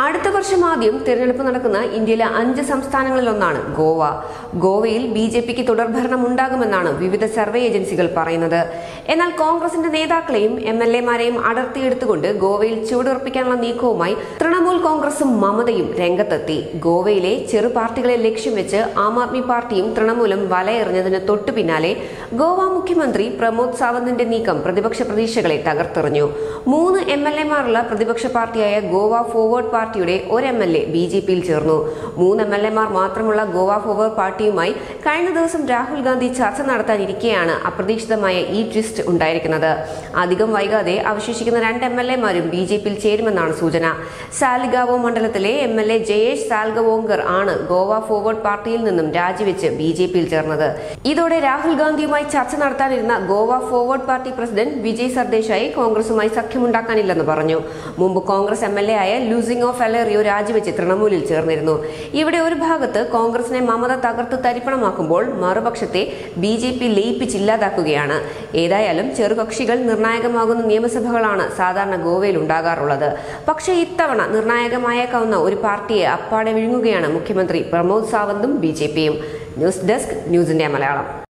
അടുത്ത വർഷം ആദ്യം തിരഞ്ഞെടുപ്പ് നടക്കുന്ന ഇന്ത്യയിലെ അഞ്ച് സംസ്ഥാനങ്ങളിലൊന്നാണ് ഗോവ ഗോവയിൽ ബി ജെ പിക്ക് തുടർഭരണം ഉണ്ടാകുമെന്നാണ് വിവിധ സർവേ ഏജൻസികൾ പറയുന്നത് എന്നാൽ കോൺഗ്രസിന്റെ നേതാക്കളെയും എം എൽ എമാരെയും അടർത്തിയെടുത്തുകൊണ്ട് ഗോവയിൽ ചുവടുറപ്പിക്കാനുള്ള നീക്കവുമായി തൃണമൂൽ കോൺഗ്രസും മമതയും രംഗത്തെത്തി ഗോവയിലെ ചെറു പാർട്ടികളെ ലക്ഷ്യം വെച്ച് ആം ആദ്മി പാർട്ടിയും തൃണമൂലും വലയെറിഞ്ഞതിന് തൊട്ടു പിന്നാലെ ഗോവ മുഖ്യമന്ത്രി പ്രമോദ് സാവന്തിന്റെ നീക്കം പ്രതിപക്ഷ പ്രതീക്ഷകളെ തകർത്തെറിഞ്ഞു മൂന്ന് എം എൽ എമാരുള്ള പ്രതിപക്ഷ പാർട്ടിയായ ഗോവ ഫോർവേഡ് പാർട്ടിയുടെ ഒരു M L A B J പിയിൽ ചേർന്നു മൂന്ന് എം എൽ എമാർ മാത്രമുള്ള ഗോവ ഫോർവേഡ് പാർട്ടിയുമായി കഴിഞ്ഞ ദിവസം രാഹുൽ ഗാന്ധി ചർച്ച നടത്താനിരിക്കെയാണ് അപ്രതീക്ഷിതമായ ഈ ട്വിസ്റ്റ് ഉണ്ടായിരിക്കുന്നത് അധികം വൈകാതെ അവശേഷിക്കുന്ന രണ്ട് എം എൽ എമാരും ബി ജെ പിയിൽ ചേരുമെന്നാണ് സൂചന സാലിഗാവോ മണ്ഡലത്തിലെ M L A Jayesh Salgaonkar ആണ് ഗോവ ഫോർവേഡ് പാർട്ടിയിൽ നിന്നും രാജിവെച്ച് ബി ജെ പിയിൽ ചേർന്നത് ഇതോടെ രാഹുൽ ഗാന്ധിയുമായി ചർച്ച നടത്താനിരുന്ന Goa forward party president Vijay Sardesai കോൺഗ്രസുമായി സഖ്യമുണ്ടാക്കാനില്ലെന്ന് പറഞ്ഞു മുമ്പ് കോൺഗ്രസ് എം എൽ എ ആയ ലൂസിംഗ് ഓഫ് എലേറിയോ രാജിവെച്ച് തൃണമൂലിൽ ചേർന്നിരുന്നു ഇവിടെ ഒരു ഭാഗത്ത് കോൺഗ്രസിനെ മമത തകർത്ത് തരിപ്പണമാക്കുമ്പോൾ മറുപക്ഷത്തെ ബി ജെ പി ലയിപ്പിച്ചില്ലാതാക്കുകയാണ് ഏതായാലും ചെറുകക്ഷികൾ നിർണായകമാകുന്ന നിയമസഭകളാണ് സാധാരണ ഗോവയിൽ ഉണ്ടാകാറുള്ളത് പക്ഷേ ഇത്തവണ നിർണായകമായേക്കാവുന്ന ഒരു പാർട്ടിയെ അപ്പാടെ വിഴുങ്ങുകയാണ് മുഖ്യമന്ത്രി പ്രമോദ് സാവന്തും ബി ജെ പിയും news desk news India Malayalam